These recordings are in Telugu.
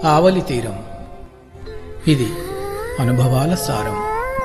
ఆవలి తీరం ఇది అనుభవాల సారం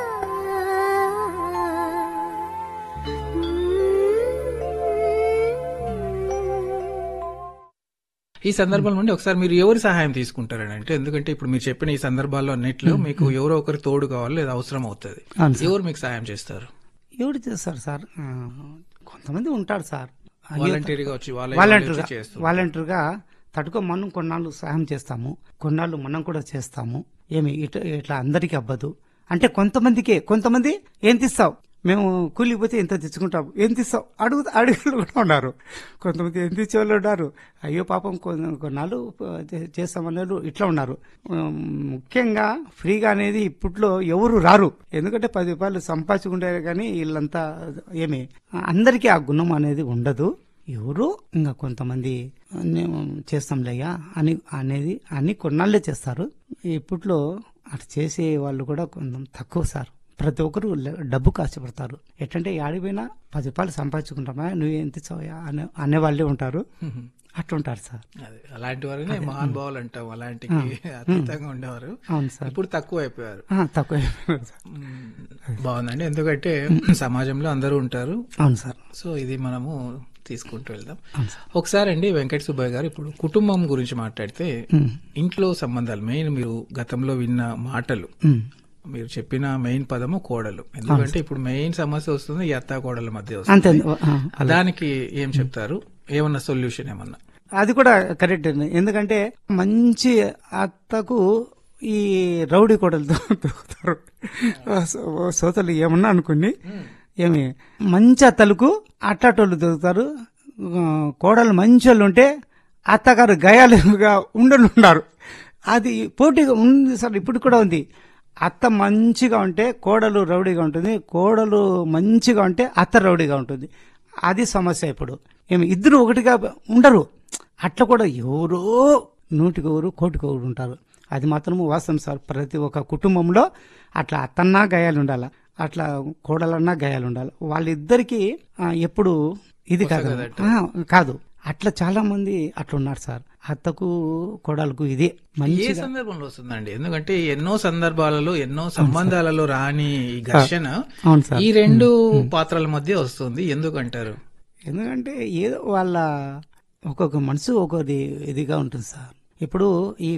ఈ సందర్భం నుండి ఒకసారి మీరు ఎవరి సహాయం తీసుకుంటారని అంటే ఎందుకంటే ఇప్పుడు మీరు చెప్పిన ఈ సందర్భాల్లో అన్నిట్లో మీకు ఎవరో ఒకరు తోడు కావాలి లేదా అవసరం అవుతుంది అవును సార్. ఎవరు మీకు సహాయం చేస్తారు ఎవరు చేస్తారు సార్ ఆ, కొంతమంది ఉంటారు సార్ వాలంటీర్గా వచ్చి వాళ్ళ వాలంటీర్గా వచ్చి చేస్తారు వాలంటీర్గా తట్టుకో మనం కొన్నాళ్ళు సహాయం చేస్తాము కొన్నాళ్ళు మనం కూడా చేస్తాము ఏమి ఇట్లా ఇట్లా అందరికీ అవ్వదు అంటే కొంతమందికే కొంతమంది ఏం తీస్తావు మేము కూలికి పోతే ఎంత తెచ్చుకుంటాము ఏం తీస్తావు అడుగు అడుగులు కూడా ఉన్నారు కొంతమంది ఏం తెచ్చేవాళ్ళు ఉన్నారు అయ్యో పాపం కొన్న- కొన్నాళ్ళు చే- చేస్తామనే వాళ్ళు ఇట్లా ఉన్నారు ఉమ్, ముఖ్యంగా ఫ్రీగా అనేది ఇప్పట్లో ఎవరు రారు ఎందుకంటే పది రూపాయలు సంపాదించుకుంటే కానీ వీళ్ళంతా ఏమి అందరికీ ఆ గుణం అనేది ఉండదు ఎవరు ఇంకా కొంతమంది నేను చేస్తాంలేయ్యా అని అనేది అని కొన్నాళ్ళే చేస్తారు ఇప్పట్లో అటు చేసే వాళ్ళు కూడా కొంచెం తక్కువ సార్ ప్రతి ఒక్కరు లె- డబ్బు కాశపడతారు ఎట్టంటే ఆడిపోయినా పది రూపాయలు సంపాదించుకుంటామా నువ్వు ఎంత ఇచ్చావయ్యా అనే అనే వాళ్ళే ఉంటారు అట్లుంటారు సార్ అదే అలాంటి వారిని మహానుభావులు అంటాం అలాంటికి అతీతంగా ఉండేవారు అవును సార్ ఇప్పుడు తక్కువ అయిపోయారు ఆ, తక్కువ అయిపోయినారు సార్ మ్మ్. బాగుందండి ఎందుకంటే సమాజంలో అందరూ ఉంటారు అవును సార్ సో ఇది మనము తీసుకుంటూ వెళ్దాం అవును సార్ ఒకసారి అండి వెంకట సుబ్బయ్య గారు ఇప్పుడు కుటుంబం గురించి మాట్లాడితే ఉమ్, ఇంట్లో సంబంధాలు మెయిన్ మీరు గతంలో విన్న మాటలు ఉమ్, మీరు చెప్పిన మెయిన్ పదము కోడలు ఎందుకంటే ఇప్పుడు మెయిన్ సమస్య వస్తుంది ఈ అత్త కోడల మధ్య అంతే వస్తుంది ఆ, దానికి ఏం చెప్తారు ఏమన్నా సొల్యూషన్ ఏమన్నా అది కూడా కరెక్ట్ అండి ఎందుకంటే మంచి అత్తకు ఈ రౌడీ కోడలతో దొరుకుతారు సోతలు ఏమన్నా అనుకుని ఏమి మంచి అత్తలకు అట్టాటోళ్ళు దొరుకుతారు ఆ, కోడలు మంచి వాళ్ళు ఉంటే అత్తగారు గయాలుగా ఉండనున్నారు అది పోటీగా ఉంది సార్ ఇప్పుడు కూడా ఉంది అత్త మంచిగా ఉంటే కోడలు రౌడీగా ఉంటుంది కోడలు మంచిగా ఉంటే అత్త రౌడీగా ఉంటుంది అది సమస్య ఇప్పుడు ఏమి ఇద్దరు ఒకటిగా ఉండరు అట్లా కూడా ఎవరో నూటికి ఎవరు కోటికి ఒకరు ఉంటారు అది మాత్రము వాస్తవం సార్ ప్రతి ఒక్క కుటుంబంలో అట్లా అత్తన్నా గాయాలు ఉండాల అట్లా కోడలన్నా గాయాలు ఉండాలి వాళ్ళిద్దరికి ఆ, ఎప్పుడు ఇది కాదు ఆ, కాదు అట్లా చాలా మంది అట్లా ఉన్నారు సార్ అత్తకు కోడలకు ఇదే ఏ మంచిగా సందర్భంలో వస్తుందండి ఎందుకంటే ఎన్నో సందర్భాలలో ఎన్నో సంబంధాలలో రాని ఈ ఘర్షణ అవును సార్ ఈ రెండు పాత్రల మధ్య వస్తుంది ఎందుకంటారు ఎందుకంటే ఏదో వాళ్ళ ఒక్కొక్క మనసు ఒక్కొక్కది ఇదిగా ఉంటుంది సార్ ఇప్పుడు ఈ